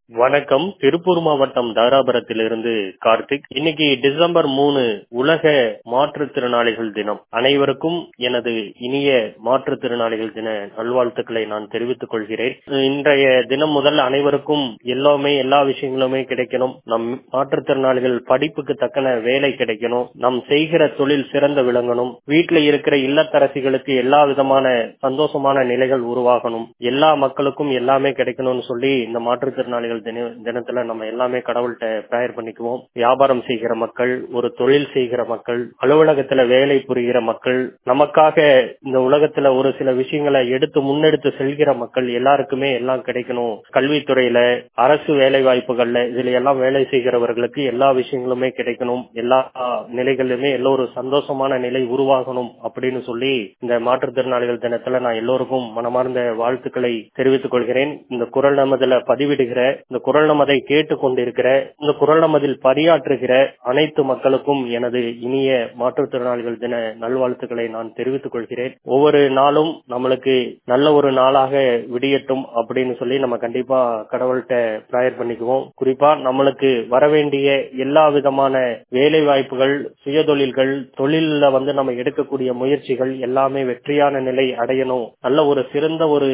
வணக்கம் திருப்பூர் மாவட்டம் தாராபுரத்திலிருந்து கார்த்திக் இன்னைக்கு டிசம்பர் மூணு உலக மாற்றுத்திறனாளிகள் தினம் அனைவருக்கும் எனது இனிய மாற்றுத்திறனாளிகள் தின நல்வாழ்த்துக்களை நான் தெரிவித்துக் கொள்கிறேன் இன்றைய தினம் முதல் அனைவருக்கும் எல்லாமே எல்லா விஷயங்களுமே கிடைக்கணும் நம் மாற்றுத்திறனாளிகள் படிப்புக்கு தக்கன வேலை கிடைக்கணும் நம் செய்கிற தொழில் சிறந்த விளங்கணும் வீட்டில் இருக்கிற இல்லத்தரசிகளுக்கு எல்லா விதமான சந்தோஷமான நிலைகள் உருவாகணும் எல்லா மக்களுக்கும் எல்லாமே கிடைக்கணும்னு சொல்லி இந்த மாற்றுத்திறனாளிகள் தின தினத்துல நம்ம எல்லாமே கடவுள்கிட்ட ப்ரேயர் பண்ணிக்குவோம் வியாபாரம் செய்கிற மக்கள் ஒரு தொழில் செய்கிற மக்கள் அலுவலகத்துல வேலை புரிகிற மக்கள் நமக்காக இந்த உலகத்துல ஒரு சில விஷயங்களை எடுத்து முன்னெடுத்து செல்கிற மக்கள் எல்லாருக்குமே எல்லாம் கிடைக்கணும் கல்வித்துறையில அரசு வேலை வாய்ப்புகள்ல இதுல எல்லாம் வேலை செய்கிறவர்களுக்கு எல்லா விஷயங்களுமே கிடைக்கணும் எல்லா நிலைகளிலுமே எல்லோரும் சந்தோஷமான நிலை உருவாகணும் அப்படின்னு சொல்லி இந்த மாற்றுத்திறனாளிகள் தினத்துல நான் எல்லோருக்கும் மனமார்ந்த வாழ்த்துக்களை தெரிவித்துக் கொள்கிறேன் இந்த குரல் நமதுல பதிவிடுகிற இந்த குரல் நமதை கேட்டுக் கொண்டிருக்கிற இந்த குரல் நமதில் பணியாற்றுகிற அனைத்து மக்களுக்கும் எனது இனிய மாற்றுத்திறனாளிகள் தின நல்வாழ்த்துக்களை நான் தெரிவித்துக் கொள்கிறேன் ஒவ்வொரு நாளும் நம்மளுக்கு நல்ல ஒரு நாளாக விடியட்டும் அப்படின்னு சொல்லி நம்ம கண்டிப்பா கடவுள்கிட்ட ப்ரேயர் பண்ணிக்குவோம் குறிப்பா நம்மளுக்கு வர வேண்டிய எல்லா விதமான வேலை வாய்ப்புகள் சுயதொழில்கள் தொழில வந்து நம்ம எடுக்கக்கூடிய முயற்சிகள் எல்லாமே வெற்றியான நிலை அடையணும் நல்ல ஒரு சிறந்த ஒரு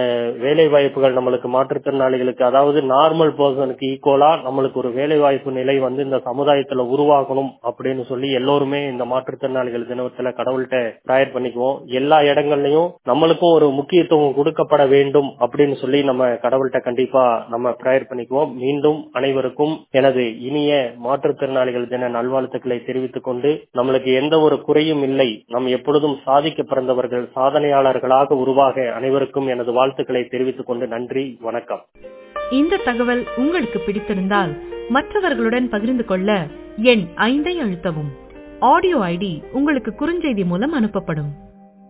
வேலை வாய்ப்புகள் நம்மளுக்கு மாற்றுத்திறனாளிகளுக்கு அதாவது நார்மல் பர்சனுக்கு ஈக்குவலா நம்மளுக்கு ஒரு வேலை வாய்ப்பு நிலை வந்து இந்த சமுதாயத்துல உருவாகணும் அப்படின்னு சொல்லி எல்லோருமே இந்த மாற்றுத்திறனாளிகள் தினத்துல கடவுள்கிட்ட ப்ரேயர் பண்ணிக்குவோம் எல்லா இடங்கள்லயும் நம்மளுக்கும் ஒரு முக்கியத்துவம் கொடுக்கப்பட வேண்டும் அப்படின்னு சொல்லி நம்ம கடவுள்கிட்ட கண்டிப்பா நம்ம ப்ரேயர் பண்ணிக்குவோம் மீண்டும் அனைவருக்கும் எனது இனிய மாற்றுத்திறனாளிகள் தின நல்வாழ்த்துக்களை தெரிவித்துக் கொண்டு நம்மளுக்கு எந்த ஒரு குறையும் இல்லை நம் எப்பொழுதும் சாதிக்க பிறந்தவர்கள் சாதனையாளர்களாக உருவாக அனைவருக்கும் எனது வாழ்த்துக்களை தெரிவித்துக் கொண்டு நன்றி வணக்கம் இந்த தகவல் உங்களுக்கு பிடித்திருந்தால் மற்றவர்களுடன் பகிர்ந்து கொள்ள எண் ஐந்தை அழுத்தவும் ஆடியோ ஐடி உங்களுக்கு குறுஞ்செய்தி மூலம் அனுப்பப்படும்